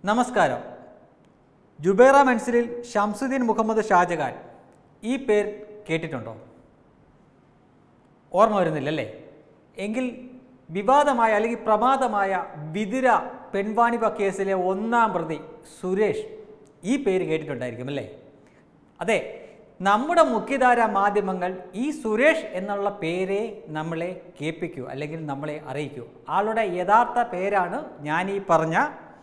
നമസ്കാരം ജുബേറ മൻസിലിൽ ഷംസുദ്ദീൻ മുഹമ്മദ് ഷാജഹാൻ ഈ പേര് കേട്ടിട്ടുണ്ടോ ഓർമ്മ വരുന്നില്ലല്ലേ എങ്കിൽ വിവാദമായ അല്ലെങ്കിൽ പ്രമാദമായ വിതുര പെൺവാണിഭ കേസിലെ ഒന്നാം പ്രതി സുരേഷ് ഈ പേര് കേട്ടിട്ടുണ്ടായിരിക്കും അല്ലേ അതെ നമ്മുടെ മുഖ്യധാര മാധ്യമങ്ങൾ ഈ സുരേഷ് എന്നുള്ള പേരെ നമ്മളെ കേൾപ്പിക്കൂ അല്ലെങ്കിൽ നമ്മളെ അറിയിക്കൂ ആളുടെ യഥാർത്ഥ പേരാണ് ഞാൻ ഈ പറഞ്ഞ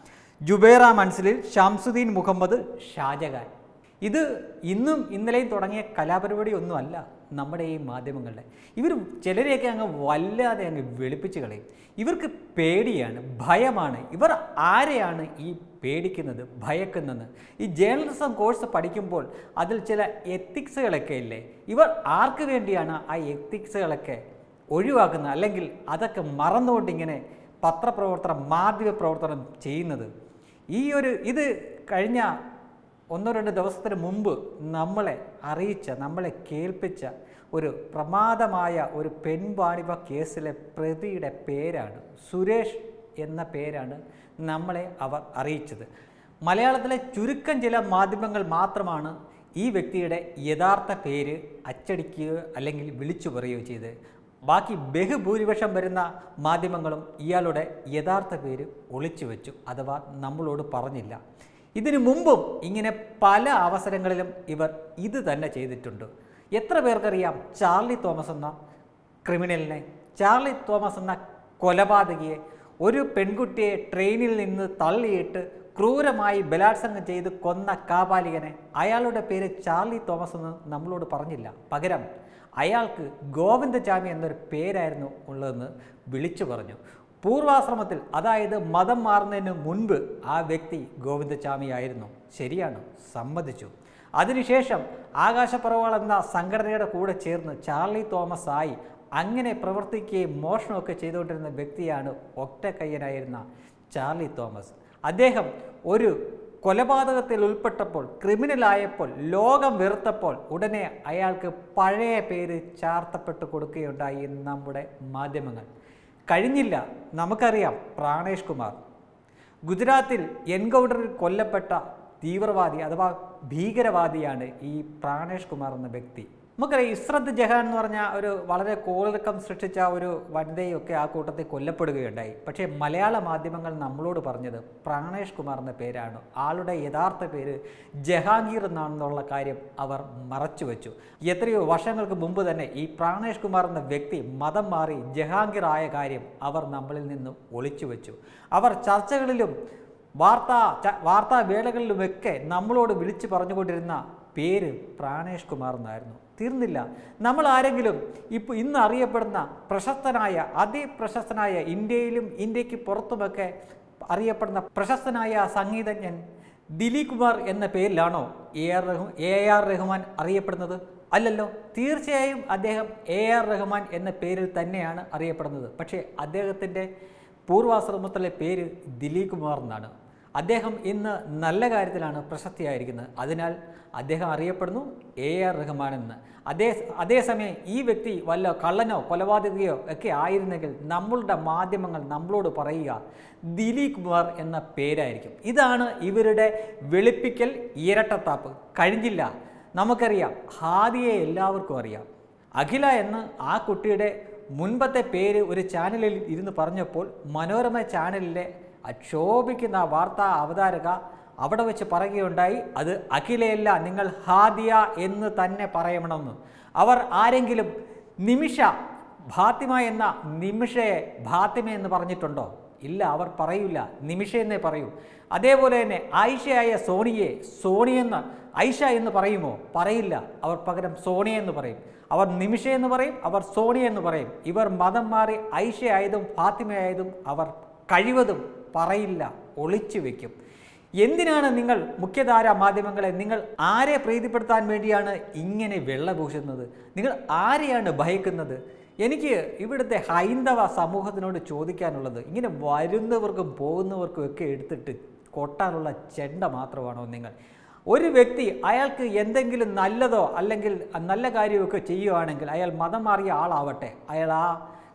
ജുബേറ മൻസിലിൽ ഷംസുദ്ദീൻ മുഹമ്മദ് ഷാജഹാൻ ഇത് ഇന്നും ഇന്നലെയും തുടങ്ങിയ കലാപരിപാടി ഒന്നുമല്ല നമ്മുടെ ഈ മാധ്യമങ്ങളുടെ ഇവർ ചിലരെയൊക്കെ അങ്ങ് വല്ലാതെ അങ്ങ് വെളുപ്പിച്ച് കളയും ഇവർക്ക് പേടിയാണ് ഭയമാണ് ഇവർ ആരെയാണ് ഈ പേടിക്കുന്നത് ഭയക്കുന്നത് ഈ ജേർണലിസം കോഴ്സ് പഠിക്കുമ്പോൾ അതിൽ ചില എത്തിക്സുകളൊക്കെ ഇല്ലേ ഇവർ ആർക്ക് വേണ്ടിയാണ് ആ എത്തിക്സുകളൊക്കെ ഒഴിവാക്കുന്നത് അല്ലെങ്കിൽ അതൊക്കെ മറന്നുകൊണ്ട് ഇങ്ങനെ പത്രപ്രവർത്തനം മാധ്യമ പ്രവർത്തനം ചെയ്യുന്നത് ഈ ഒരു ഇത് കഴിഞ്ഞ ഒന്നോ രണ്ട് ദിവസത്തിന് മുമ്പ് നമ്മളെ അറിയിച്ച നമ്മളെ കേൾപ്പിച്ച ഒരു പ്രമാദമായ ഒരു പെൺവാണിഭ കേസിലെ പ്രതിയുടെ പേരാണ് സുരേഷ് എന്ന പേരാണ് നമ്മളെ അവർ അറിയിച്ചത് മലയാളത്തിലെ ചുരുക്കം ചില മാധ്യമങ്ങൾ മാത്രമാണ് ഈ വ്യക്തിയുടെ യഥാർത്ഥ പേര് അച്ചടിക്കുകയോ അല്ലെങ്കിൽ വിളിച്ചു പറയുകയോ ചെയ്തത് ബാക്കി ബഹുഭൂരിപക്ഷം വരുന്ന മാധ്യമങ്ങളും ഇയാളുടെ യഥാർത്ഥ പേര് ഒളിച്ചു വെച്ചു അഥവാ നമ്മളോട് പറഞ്ഞില്ല ഇതിനു മുമ്പും ഇങ്ങനെ പല അവസരങ്ങളിലും ഇവർ ഇത് തന്നെ ചെയ്തിട്ടുണ്ട് എത്ര പേർക്കറിയാം ചാർലി തോമസ് എന്ന ക്രിമിനലിനെ ചാർലി തോമസ് എന്ന കൊലപാതകിയെ ഒരു പെൺകുട്ടിയെ ട്രെയിനിൽ നിന്ന് തള്ളിയിട്ട് ക്രൂരമായി ബലാത്സംഗം ചെയ്ത് കൊന്ന കാപാലികനെ അയാളുടെ പേര് ചാർലി തോമസ് എന്ന് നമ്മളോട് പറഞ്ഞില്ല പകരം അയാൾക്ക് ഗോവിന്ദചാമി എന്നൊരു പേരായിരുന്നു ഉള്ളതെന്ന് വിളിച്ചു പറഞ്ഞു പൂർവാശ്രമത്തിൽ അതായത് മതം മാറുന്നതിന് മുൻപ് ആ വ്യക്തി ഗോവിന്ദചാമി ആയിരുന്നു ശരിയാണ് സമ്മതിച്ചു അതിനുശേഷം ആകാശപ്പറവാൾ എന്ന സംഘടനയുടെ കൂടെ ചേർന്ന് ചാർലി തോമസ് ആയി അങ്ങനെ പ്രവർത്തിക്കുകയും മോഷണമൊക്കെ ചെയ്തുകൊണ്ടിരുന്ന വ്യക്തിയാണ് ഒറ്റക്കയ്യനായിരുന്ന ചാർലി തോമസ് അദ്ദേഹം ഒരു കൊലപാതകത്തിൽ ഉൾപ്പെട്ടപ്പോൾ ക്രിമിനലായപ്പോൾ ലോകം വെറുത്തപ്പോൾ ഉടനെ അയാൾക്ക് പഴയ പേര് ചാർത്തപ്പെട്ട് കൊടുക്കുകയുണ്ടായി നമ്മുടെ മാധ്യമങ്ങൾ കഴിഞ്ഞില്ല നമുക്കറിയാം പ്രാണേഷ് കുമാർ ഗുജറാത്തിൽ എൻകൗണ്ടറിൽ കൊല്ലപ്പെട്ട തീവ്രവാദി അഥവാ ഭീകരവാദിയാണ് ഈ പ്രാണേഷ് കുമാർ എന്ന വ്യക്തി നമുക്കറിയാം ഇസ്രത്ത് ജഹാൻ എന്ന് പറഞ്ഞ ഒരു വളരെ കോളിളക്കം സൃഷ്ടിച്ച ഒരു വനിതയൊക്കെ ആ കൂട്ടത്തിൽ കൊല്ലപ്പെടുകയുണ്ടായി പക്ഷേ മലയാള മാധ്യമങ്ങൾ നമ്മളോട് പറഞ്ഞത് പ്രാണേഷ് കുമാർ എന്ന പേരാണ് ആളുടെ യഥാർത്ഥ പേര് ജഹാംഗീർ എന്നാണെന്നുള്ള കാര്യം അവർ മറച്ചു വെച്ചു എത്രയോ വർഷങ്ങൾക്ക് മുമ്പ് തന്നെ ഈ പ്രാണേഷ് കുമാർ എന്ന വ്യക്തി മതം മാറി ജഹാംഗീർ ആയ കാര്യം അവർ നമ്മളിൽ നിന്ന് ഒളിച്ചു വെച്ചു അവർ ചർച്ചകളിലും വാർത്താ ച- വാർത്താ വേളകളിലുമൊക്കെ നമ്മളോട് വിളിച്ചു പറഞ്ഞുകൊണ്ടിരുന്ന പേര് പ്രാണേഷ് കുമാർ എന്നായിരുന്നു തീർന്നില്ല നമ്മൾ ആരെങ്കിലും ഇപ്പോൾ ഇന്ന് അറിയപ്പെടുന്ന പ്രശസ്തനായ അതിപ്രശസ്തനായ ഇന്ത്യയിലും ഇന്ത്യക്ക് പുറത്തുമൊക്കെ അറിയപ്പെടുന്ന പ്രശസ്തനായ സംഗീതജ്ഞൻ ദിലീപ് കുമാർ എന്ന പേരിലാണോ A R Rahman A R Rahman അറിയപ്പെടുന്നത് അല്ലല്ലോ തീർച്ചയായും അദ്ദേഹം എ ആർ റഹ്മാൻ എന്ന പേരിൽ തന്നെയാണ് അറിയപ്പെടുന്നത് പക്ഷേ അദ്ദേഹത്തിൻ്റെ പൂർവാശ്രമത്തിലെ പേര് ദിലീപ് കുമാർ എന്നാണ് അദ്ദേഹം ഇന്ന് നല്ല കാര്യത്തിലാണ് പ്രശസ്തിയായിരിക്കുന്നത് അതിനാൽ അദ്ദേഹം അറിയപ്പെടുന്നു എ ആർ റഹ്മാൻ എന്ന് അതേ അതേസമയം ഈ വ്യക്തി വല്ല കള്ളനോ കൊലപാതകയോ ഒക്കെ ആയിരുന്നെങ്കിൽ നമ്മളുടെ മാധ്യമങ്ങൾ നമ്മളോട് പറയുക ദിലീപ് കുമാർ എന്ന പേരായിരിക്കും ഇതാണ് ഇവരുടെ വെളുപ്പിക്കൽ ഇരട്ടത്താപ്പ് കഴിഞ്ഞില്ല നമുക്കറിയാം ഹാദിയെ എല്ലാവർക്കും അറിയാം അഖില എന്ന് ആ കുട്ടിയുടെ മുൻപത്തെ പേര് ഒരു ചാനലിൽ ഇരുന്ന് പറഞ്ഞപ്പോൾ മനോരമ ചാനലിലെ അക്ഷോഭിക്കുന്ന ആ വാർത്താ അവതാരക അവിടെ വെച്ച് പറയുകയുണ്ടായി അത് അഖിലയല്ല നിങ്ങൾ ഹാദിയ എന്ന് തന്നെ പറയണമെന്ന് അവർ ആരെങ്കിലും നിമിഷ ഭാത്തിമ എന്ന നിമിഷയെ ഭാത്തിമ എന്ന് പറഞ്ഞിട്ടുണ്ടോ ഇല്ല അവർ പറയൂല നിമിഷ എന്നേ പറയൂ അതേപോലെ തന്നെ ആയിഷയായ സോണിയെ സോണിയെന്ന് ഐഷ എന്ന് പറയുമോ പറയില്ല അവർ പകരം സോണിയ എന്ന് പറയും അവർ നിമിഷ എന്ന് പറയും അവർ സോണിയ എന്ന് പറയും ഇവർ മതം മാറി ഐഷയായതും ഫാത്തിമയായതും അവർ കഴിവതും പറയില്ല ഒളിച്ചു വെക്കും എന്തിനാണ് നിങ്ങൾ മുഖ്യധാര മാധ്യമങ്ങളെ നിങ്ങൾ ആരെ പ്രീതിപ്പെടുത്താൻ വേണ്ടിയാണ് ഇങ്ങനെ വെള്ളപൂശുന്നത് നിങ്ങൾ ആരെയാണ് ഭയക്കുന്നത് എനിക്ക് ഇവിടുത്തെ ഹൈന്ദവ സമൂഹത്തിനോട് ചോദിക്കാനുള്ളത് ഇങ്ങനെ വരുന്നവർക്കും പോകുന്നവർക്കും ഒക്കെ എടുത്തിട്ട് കൊട്ടാനുള്ള ചെണ്ട മാത്രമാണോ നിങ്ങൾ ഒരു വ്യക്തി അയാൾക്ക് എന്തെങ്കിലും നല്ലതോ അല്ലെങ്കിൽ നല്ല കാര്യമൊക്കെ ചെയ്യുവാണെങ്കിൽ അയാൾ മതം മാറിയ ആളാവട്ടെ അയാൾ ആ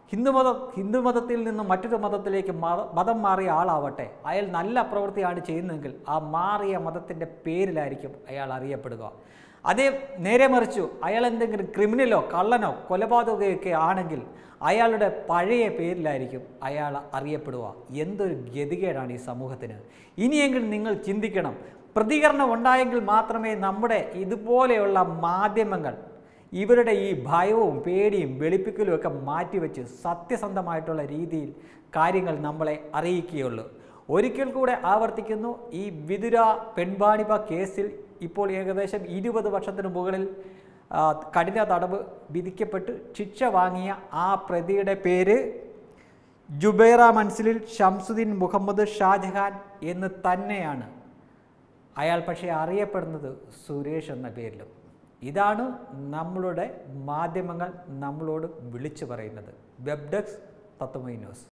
ഹിന്ദുമത ഹിന്ദുമതത്തിൽ നിന്നും മറ്റൊരു മതത്തിലേക്ക് മത- മതം മാറിയ ആളാവട്ടെ അയാൾ നല്ല പ്രവൃത്തിയാണ് ചെയ്യുന്നതെങ്കിൽ ആ മാറിയ മതത്തിൻ്റെ പേരിലായിരിക്കും അയാൾ അറിയപ്പെടുക അതേ നേരെ മറിച്ചു അയാൾ എന്തെങ്കിലും ക്രിമിനലോ കള്ളനോ കൊലപാതകയൊക്കെ ആണെങ്കിൽ അയാളുടെ പഴയ പേരിലായിരിക്കും അയാൾ അറിയപ്പെടുക എന്തൊരു ഗതികേടാണ് ഈ സമൂഹത്തിന് ഇനിയെങ്കിലും നിങ്ങൾ ചിന്തിക്കണം പ്രതികരണം ഉണ്ടായെങ്കിൽ മാത്രമേ നമ്മുടെ ഇതുപോലെയുള്ള മാധ്യമങ്ങൾ ഇവരുടെ ഈ ഭയവും പേടിയും വെളുപ്പിക്കലും ഒക്കെ മാറ്റിവെച്ച് സത്യസന്ധമായിട്ടുള്ള രീതിയിൽ കാര്യങ്ങൾ നമ്മളെ അറിയിക്കുകയുള്ളൂ ഒരിക്കൽ കൂടെ ആവർത്തിക്കുന്നു ഈ വിതുര പെൺവാണിഭ കേസിൽ ഇപ്പോൾ ഏകദേശം ഇരുപത് വർഷത്തിന് മുകളിൽ ആ, കഠിന തടവ് വിധിക്കപ്പെട്ട് ശിക്ഷ വാങ്ങിയ ആ പ്രതിയുടെ പേര് ജുബൈറ മൻസിലിൽ ഷംസുദ്ദീൻ മുഹമ്മദ് ഷാജഹാൻ എന്ന് തന്നെയാണ് അയാൾ പക്ഷേ അറിയപ്പെടുന്നത് സുരേഷ് എന്ന പേരിലും ഇതാണ് നമ്മളുടെ മാധ്യമങ്ങൾ നമ്മളോട് വിളിച്ചു പറയുന്നത് വെബ് ഡെസ്ക് തത്വമൈ ന്യൂസ്